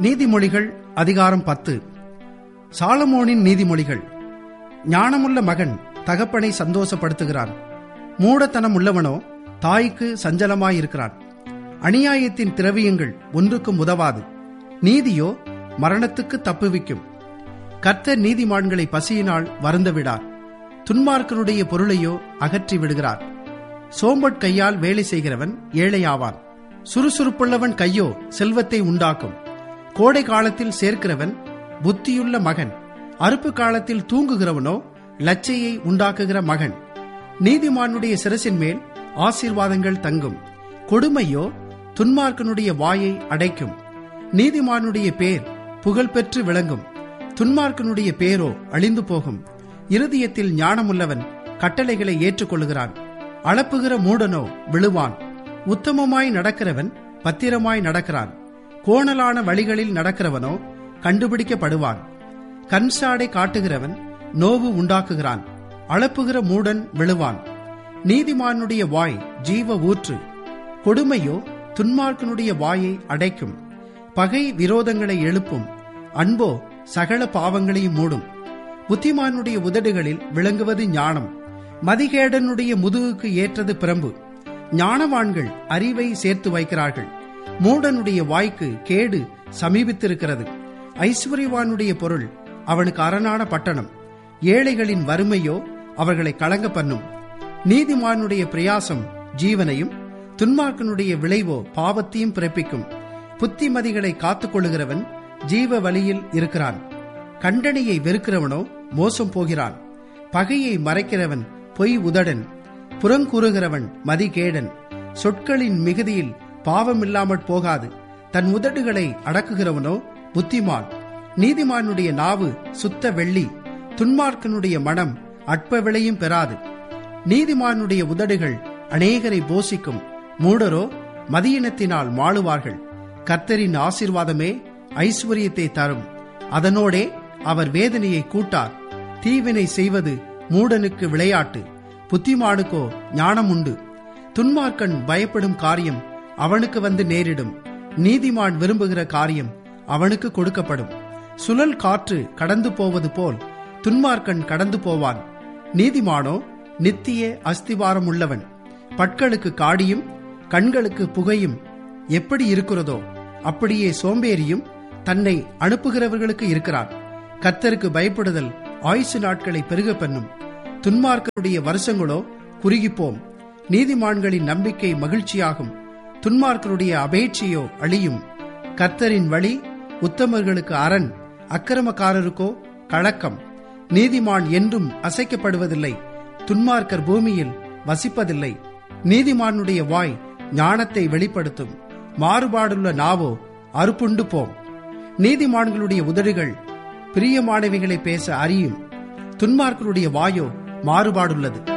நீதிமொழிகள் அதிகாரம் பத்து சாலமோனின் நீதிமொழிகள் ஞானமுள்ள மகன் தகப்பனை சந்தோஷப்படுத்துகிறான் மூடத்தனம் உள்ளவனோ தாய்க்கு சஞ்சலமாயிருக்கிறான் அநியாயத்தின் திரவியங்கள் ஒன்றுக்கும் உதவாது நீதியோ மரணத்துக்கு தப்புவிக்கும் கர்த்தர் நீதிமான்களை பசியினால் வருந்த விடார் துன்மார்க்கனுடைய பொருளையோ அகற்றி விடுகிறார் சோம்பட் கையால் வேலை செய்கிறவன் ஏழையாவான் சுறுசுறுப்புள்ளவன் கையோ செல்வத்தை உண்டாக்கும் கோடை காலத்தில் சேர்க்கிறவன் புத்தியுள்ள மகன் அறுப்பு காலத்தில் தூங்குகிறவனோ லச்சையை உண்டாக்குகிற மகன் நீதிமானுடைய சிரசின் மேல் ஆசீர்வாதங்கள் தங்கும் கொடுமையோ துன்மார்க்கனுடைய வாயை அடைக்கும் நீதிமானுடைய பேர் புகழ்பெற்று விளங்கும் துன்மார்க்கனுடைய பேரோ அழிந்து போகும் இருதயத்தில் ஞானமுள்ளவன் கட்டளைகளை ஏற்றுக்கொள்கிறான் அளப்புகிற மூடனோ விழுவான் உத்தமமாய் நடக்கிறவன் பத்திரமாய் நடக்கிறான் கோணலான வழிகளில் நடக்கிறவனோ கண்டுபிடிக்கப்படுவான் கண்சாடை காட்டுகிறவன் நோவு உண்டாக்குகிறான் அளப்புகிற மூடன் விழுவான் நீதிமானுடைய வாய் ஜீவ ஊற்று கொடுமையோ துன்மார்க்கனுடைய வாயை அடைக்கும் பகை விரோதங்களை எழுப்பும் அன்போ சகல பாவங்களையும் மூடும் புத்திமானுடைய உதடுகளில் விளங்குவது ஞானம் மதிகேடனுடைய முதுகுக்கு ஏற்றது பிரம்பு ஞானவான்கள் அறிவை சேர்த்து வைக்கிறார்கள் மூடனுடைய வாய்க்கு கேடு சமீபித்திருக்கிறது ஐஸ்வர்யவானுடைய பொருள் அவனுக்கு அரணான பட்டணம் ஏழைகளின் வறுமையோ அவர்களை கலங்க பண்ணும் நீதிமானுடைய பிரயாசம் ஜீவனையும் துன்மார்க்கனுடைய விளைவோ பாவத்தையும் பிறப்பிக்கும் புத்திமதிகளை காத்துக்கொள்ளுகிறவன் ஜீவ வழியில் இருக்கிறான் கண்டனையை வெறுக்கிறவனோ மோசம் போகிறான் பகையை மறைக்கிறவன் பொய் உதடன் புறங்கூறுகிறவன் மதிகேடன் சொற்களின் மிகுதியில் பாவமில்லாமற் போகாது தன் உதடுகளை அடக்குகிறவனோ புத்திமான் நீதிமானுடைய நாவு சுத்த வெள்ளி துன்மார்க்கனுடைய மனம் அற்ப விலையும் பெறாது நீதிமானுடைய உதடுகள் அநேகரை போசிக்கும் மூடரோ மதியினத்தினால் மாளுவார்கள் கர்த்தரின் ஆசீர்வாதமே ஐஸ்வர்யத்தை தரும் அதனோடே அவர் வேதனையை கூட்டார் தீவினை செய்வது மூடனுக்கு விளையாட்டு புத்திமானுக்கோ ஞானம் உண்டு துன்மார்க்கன் பயப்படும் காரியம் அவனுக்கு வந்து நேரிடும் நீதிமான் விரும்புகிற காரியம் அவனுக்கு கொடுக்கப்படும் சுழல் காற்று கடந்து போவது போல் துன்மார்க்கன் கடந்து போவான் நீதிமானோ நித்திய அஸ்திவாரம் உள்ளவன் பற்களுக்கு காடியும் கண்களுக்கு புகையும் எப்படி இருக்கிறதோ அப்படியே சோம்பேறியும் தன்னை அனுப்புகிறவர்களுக்கு இருக்கிறான் கத்தருக்கு பயப்படுதல் ஆயுசு நாட்களை பெருக பண்ணும் துன்மார்க்கனுடைய வருஷங்களோ குறுகிப்போம் நீதிமான்களின் நம்பிக்கை மகிழ்ச்சியாகும் துன்மார்க்கனுடைய அபேட்சியோ அழியும் கர்த்தரின் வழி உத்தமர்களுக்கு அரண் அக்கிரமக்காரருக்கோ கழக்கம் நீதிமான் என்றும் அசைக்கப்படுவதில்லை துன்மார்க்கர் பூமியில் வசிப்பதில்லை நீதிமானுடைய வாய் ஞானத்தை வெளிப்படுத்தும் மாறுபாடுள்ள நாவோ அறுப்புண்டு போம் நீதிமான்களுடைய உதடுகள் பிரியமானவைகளை பேச அறியும் துன்மார்க்கருடைய வாயோ மாறுபாடுள்ளது